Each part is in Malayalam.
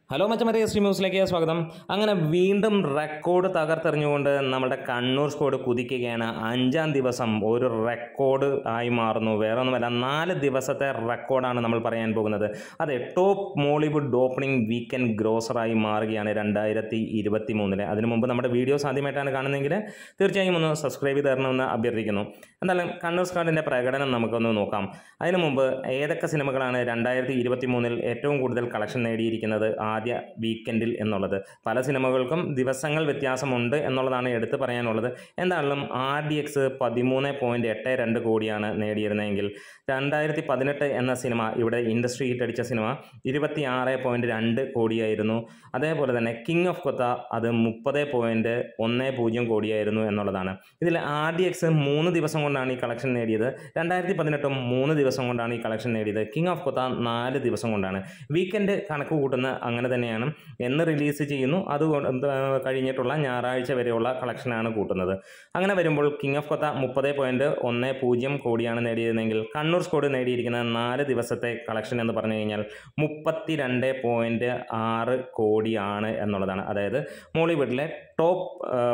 ഹലോ മച്ചമരെ എസ് ടി ന്യൂസിലേക്ക് സ്വാഗതം അങ്ങനെ വീണ്ടും റെക്കോർഡ് തകർത്തെറിഞ്ഞുകൊണ്ട് നമ്മുടെ കണ്ണൂർ സ്ക്വാഡ് കുതിക്കുകയാണ് അഞ്ചാം ദിവസം ഒരു റെക്കോർഡ് ആയി മാറുന്നു വേറെ ഒന്നുമല്ല നാല് ദിവസത്തെ റെക്കോർഡാണ് നമ്മൾ പറയാൻ പോകുന്നത് അതെ ടോപ്പ് മോളിവുഡ് ഓപ്പണിംഗ് വീക്കെൻഡ് ഗ്രോസറായി മാറുകയാണ് രണ്ടായിരത്തി ഇരുപത്തി മൂന്നില് അതിനു മുമ്പ് നമ്മുടെ വീഡിയോസ് ആദ്യമായിട്ടാണ് കാണുന്നതെങ്കിൽ തീർച്ചയായും ഒന്ന് സബ്സ്ക്രൈബ് ചെയ്ത് തരണമെന്ന് അഭ്യർത്ഥിക്കുന്നു എന്തായാലും കണ്ണൂർ സ്ക്വാഡിൻ്റെ പ്രകടനം നമുക്കൊന്ന് നോക്കാം അതിനു മുമ്പ് ഏതൊക്കെ സിനിമകളാണ് രണ്ടായിരത്തി ഇരുപത്തി മൂന്നിൽ ഏറ്റവും കൂടുതൽ കളക്ഷൻ നേടിയിരിക്കുന്നത് ആദ്യ വീക്കെൻഡിൽ എന്നുള്ളത് പല സിനിമകൾക്കും ദിവസങ്ങൾ വ്യത്യാസമുണ്ട് എന്നുള്ളതാണ് എടുത്തു പറയാനുള്ളത് എന്തായാലും ആർ ഡി എക്സ് പതിമൂന്ന് പോയിൻറ്റ് എട്ട് രണ്ട് കോടിയാണ് നേടിയിരുന്നതെങ്കിൽ രണ്ടായിരത്തി പതിനെട്ട് എന്ന സിനിമ ഇവിടെ ഇൻഡസ്ട്രി ഹിറ്റ് അടിച്ച സിനിമ ഇരുപത്തി ആറ് പോയിൻറ്റ് രണ്ട് കോടിയായിരുന്നു അതേപോലെ തന്നെ കിങ് ഓഫ് കൊത്ത അത് മുപ്പത് പോയിൻറ്റ് ഒന്ന് പൂജ്യം കോടിയായിരുന്നു എന്നുള്ളതാണ് ഇതിൽ ആർ ഡി എക്സ് മൂന്ന് ദിവസം കൊണ്ടാണ് ഈ കളക്ഷൻ നേടിയത് രണ്ടായിരത്തി പതിനെട്ടും മൂന്ന് ദിവസം കൊണ്ടാണ് ഈ കളക്ഷൻ നേടിയത് കിങ് ഓഫ് കൊത്ത നാല് ദിവസം കൊണ്ടാണ് വീക്കെൻഡ് കണക്ക് കൂട്ടുന്ന അങ്ങനെ തന്നെയാണ് എന്ന് റിലീസ് ചെയ്യുന്നു അത് കൊണ്ട് കഴിഞ്ഞിട്ടുള്ള ഞായറാഴ്ച വരെയുള്ള കളക്ഷനാണ് കൂട്ടുന്നത് അങ്ങനെ വരുമ്പോൾ കിങ് ഓഫ് കൊത്ത മുപ്പത് പോയിൻറ്റ് ഒന്ന് പൂജ്യം കോടിയാണ് നേടിയതെങ്കിൽ കണ്ണൂർ സ്കോഡ് നേടിയിരിക്കുന്ന നാല് ദിവസത്തെ കളക്ഷൻ എന്ന് പറഞ്ഞു കഴിഞ്ഞാൽ മുപ്പത്തി രണ്ട് പോയിൻറ്റ് ആറ് കോടിയാണ് എന്നുള്ളതാണ് അതായത് മോളിവുഡിലെ ടോപ്പ്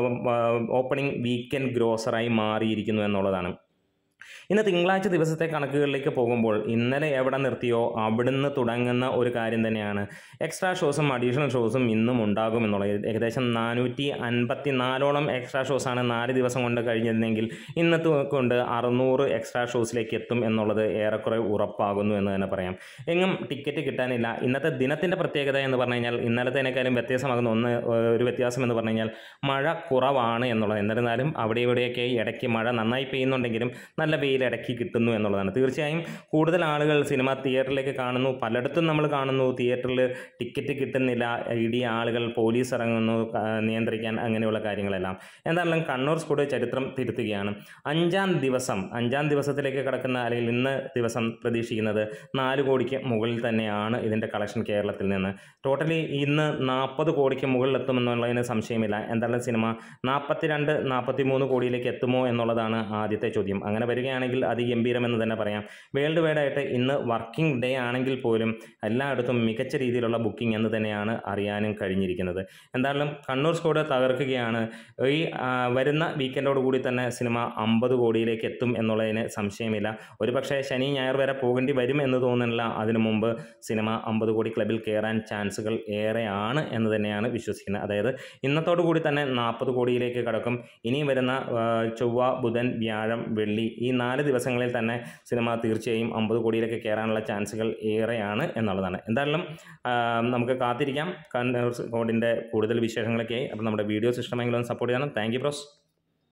ഓപ്പണിംഗ് വീക്കെൻഡ് ഗ്രോസറായി മാറിയിരിക്കുന്നു എന്നുള്ളതാണ് ഇന്ന് തിങ്കളാഴ്ച ദിവസത്തെ കണക്കുകളിലേക്ക് പോകുമ്പോൾ ഇന്നലെ എവിടെ നിർത്തിയോ അവിടുന്ന് തുടങ്ങുന്ന ഒരു കാര്യം തന്നെയാണ് എക്സ്ട്രാ ഷോസും അഡീഷണൽ ഷോസും ഇന്നും ഉണ്ടാകും എന്നുള്ളത് ഏകദേശം നാനൂറ്റി അൻപത്തി നാലോളം എക്സ്ട്രാ ഷോസാണ് നാല് ദിവസം കൊണ്ട് കഴിഞ്ഞിരുന്നെങ്കിൽ ഇന്നത്തെ കൊണ്ട് അറുന്നൂറ് എക്സ്ട്രാ ഷോസിലേക്ക് എത്തും എന്നുള്ളത് ഏറെക്കുറെ ഉറപ്പാകുന്നു എന്ന് തന്നെ പറയാം എങ്ങും ടിക്കറ്റ് കിട്ടാനില്ല ഇന്നത്തെ ദിനത്തിൻ്റെ പ്രത്യേകത എന്ന് പറഞ്ഞു കഴിഞ്ഞാൽ ഇന്നലത്തേനേക്കാളും വ്യത്യാസമാകുന്ന ഒന്ന് ഒരു വ്യത്യാസം എന്ന് പറഞ്ഞു കഴിഞ്ഞാൽ മഴ കുറവാണ് എന്നുള്ളത് എന്നിരുന്നാലും അവിടെ ഇവിടെയൊക്കെ ഇടയ്ക്ക് മഴ നന്നായി പെയ്യുന്നുണ്ടെങ്കിലും നല്ല വെയിൽ ഇടയ്ക്ക് കിട്ടുന്നു എന്നുള്ളതാണ് തീർച്ചയായും കൂടുതൽ ആളുകൾ സിനിമ തിയേറ്ററിലേക്ക് കാണുന്നു പലയിടത്തും നമ്മൾ കാണുന്നു തിയേറ്ററിൽ ടിക്കറ്റ് കിട്ടുന്നില്ല ഇടിയ ആളുകൾ പോലീസ് ഇറങ്ങുന്നു ആ, നിയന്ത്രിക്കാൻ അങ്ങനെയുള്ള കാര്യങ്ങളെല്ലാം എന്തായാലും കണ്ണൂർ സ്കൂഡ് ചരിത്രം തിരുത്തുകയാണ് അഞ്ചാം ദിവസം അഞ്ചാം ദിവസത്തിലേക്ക് കിടക്കുന്ന അല്ലെങ്കിൽ ഇന്ന് ദിവസം പ്രതീക്ഷിക്കുന്നത് നാല് കോടിക്ക് മുകളിൽ തന്നെയാണ് ഇതിൻ്റെ കളക്ഷൻ കേരളത്തിൽ നിന്ന് ടോട്ടലി ഇന്ന് നാൽപ്പത് കോടിക്ക് മുകളിലെത്തുമെന്നുള്ളതിന് സംശയമില്ല എന്തായാലും സിനിമ നാൽപ്പത്തിരണ്ട് നാൽപ്പത്തി മൂന്ന് കോടിയിലേക്ക് എത്തുമോ എന്നുള്ളതാണ് ആദ്യത്തെ ചോദ്യം അങ്ങനെ വരികയാണെങ്കിൽ അതിഗംഭീരമെന്ന് തന്നെ പറയാം വേൾഡ് വൈഡ് ആയിട്ട് ഇന്ന് വർക്കിംഗ് ഡേ ആണെങ്കിൽ പോലും എല്ലായിടത്തും മികച്ച രീതിയിലുള്ള ബുക്കിംഗ് എന്ന് തന്നെയാണ് അറിയാനും കഴിഞ്ഞിരിക്കുന്നത് എന്തായാലും കണ്ണൂർ സ്കോഡ് തകർക്കുകയാണ് ഈ ആ, വരുന്ന വീക്കെൻഡോട് കൂടി തന്നെ സിനിമ അമ്പത് കോടിയിലേക്ക് എത്തും എന്നുള്ളതിന് സംശയമില്ല ഒരുപക്ഷെ ശനി ഞായർ വരെ പോകേണ്ടി വരും എന്ന് തോന്നുന്നില്ല അതിനു മുമ്പ് സിനിമ അമ്പത് കോടി ക്ലബിൽ കയറാൻ ചാൻസുകൾ ഏറെയാണ് എന്ന് തന്നെയാണ് വിശ്വസിക്കുന്നത് അതായത് ഇന്നത്തോടു കൂടി തന്നെ നാൽപ്പത് കോടിയിലേക്ക് കടക്കും ഇനി വരുന്ന ആ, ചൊവ്വ ബുധൻ വ്യാഴം വെള്ളി ഈ നാല് ദിവസങ്ങളിൽ തന്നെ സിനിമ തീർച്ചയായും അമ്പത് കോടിയിലേക്ക് കയറാനുള്ള ചാൻസുകൾ ഏറെയാണ് എന്നുള്ളതാണ് എന്തായാലും ആ, നമുക്ക് കാത്തിരിക്കാം കണ്ണൂർ കോഡിൻ്റെ കൂടുതൽ വിശേഷങ്ങളൊക്കെ ആയി അപ്പോൾ നമ്മുടെ വീഡിയോസ് ഇഷ്ടമെങ്കിലും സപ്പോർട്ട് ചെയ്യണം താങ്ക് യു ബ്രോസ്